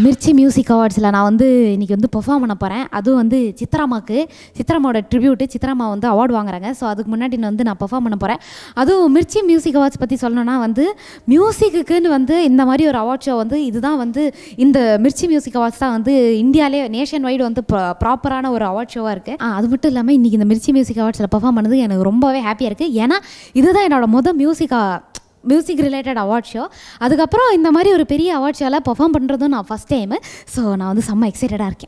Mirchi music அவார்ட்ஸில் நான் வந்து இன்றைக்கி வந்து பெர்ஃபார்ம் பண்ண போகிறேன் அதுவும் வந்து சித்ராமாக்கு சித்ராமாவோட ட்ரிபியூட்டு சித்ராமா வந்து அவார்டு வாங்குறாங்க ஸோ அதுக்கு முன்னாடி நான் வந்து நான் பெர்ஃபார்ம் பண்ண போகிறேன் அதுவும் மிர்ச்சி மியூசிக் அவார்ட்ஸ் பற்றி சொல்லணும்னா வந்து மியூசிக்குன்னு வந்து இந்த மாதிரி ஒரு அவார்ட் ஷோ வந்து இதுதான் வந்து இந்த மிர்ச்சி மியூசிக் அவார்ட்ஸ் தான் வந்து இந்தியாவிலே நேஷன் வைடு வந்து ப்ராப்பரான ஒரு அவார்ட் ஷோவாக இருக்குது அது மட்டும் இல்லாமல் இன்றைக்கி இந்த மிர்ச்சி மியூசிக் அவார்ட்ஸில் பெர்ஃபார்ம் பண்ணது எனக்கு ரொம்பவே ஹாப்பியாக இருக்குது ஏன்னா இதுதான் என்னோட மொதல் மியூசிக்கா மியூசிக் ரிலேட்டட் அவார்ட் ஷோ அதுக்கப்புறம் இந்த மாதிரி ஒரு பெரிய அவார்ட் ஷோவில் பெர்ஃபார்ம் பண்ணுறதும் நான் ஃபஸ்ட் டைமு ஸோ நான் வந்து செம்ம எக்ஸைட்டடாக இருக்கேன்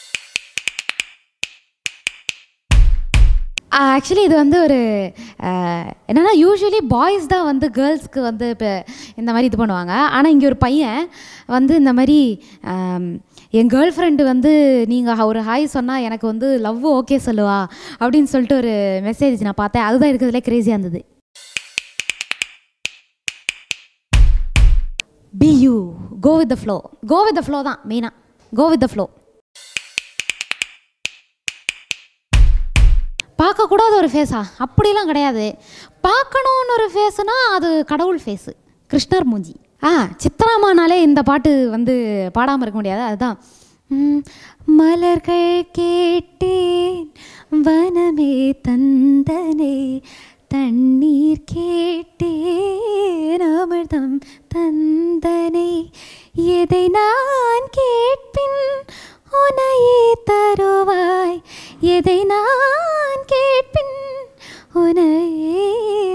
ஆக்சுவலி இது வந்து ஒரு அஹ், என்னன்னா யூஸ்வலி பாய்ஸ் தான் வந்து கேர்ள்ஸ்க்கு வந்து இப்போ இந்த மாதிரி இது பண்ணுவாங்க ஆனால் இங்கே ஒரு பையன் வந்து இந்த மாதிரி ஆம், என் கேர்ள் ஃப்ரெண்டு வந்து நீங்கள் ஒரு ஹாய் சொன்னால் எனக்கு வந்து லவ் ஓகே சொல்லுவா அப்படின்னு சொல்லிட்டு ஒரு மெசேஜ் நான் பார்த்தேன் அதுதான் இருக்கிறதுலே க்ரேஸியாக இருந்தது be you go with the flow go with the flow தான் மெயினாக கோ வித் த ஃப்ளோ பார்க்கக்கூடாத ஒரு ஃபேஸா அப்படிலாம் கிடையாது பார்க்கணுன்னு ஒரு ஃபேஸுனா அது கடவுள் ஃபேஸு கிருஷ்ணர் மூஞ்சி ஆ சித்ராமானாலே இந்த பாட்டு வந்து பாடாமல் இருக்க முடியாது அதுதான் ம், மலர்கள் கேட்டேன் வனமே தந்தனே தண்ணீர் கேட்டேன் அமிர்தம் தந்தனை எதை நான் கேட்பின் உனையே தருவாய் எதை நான் கேட்பின் உனையே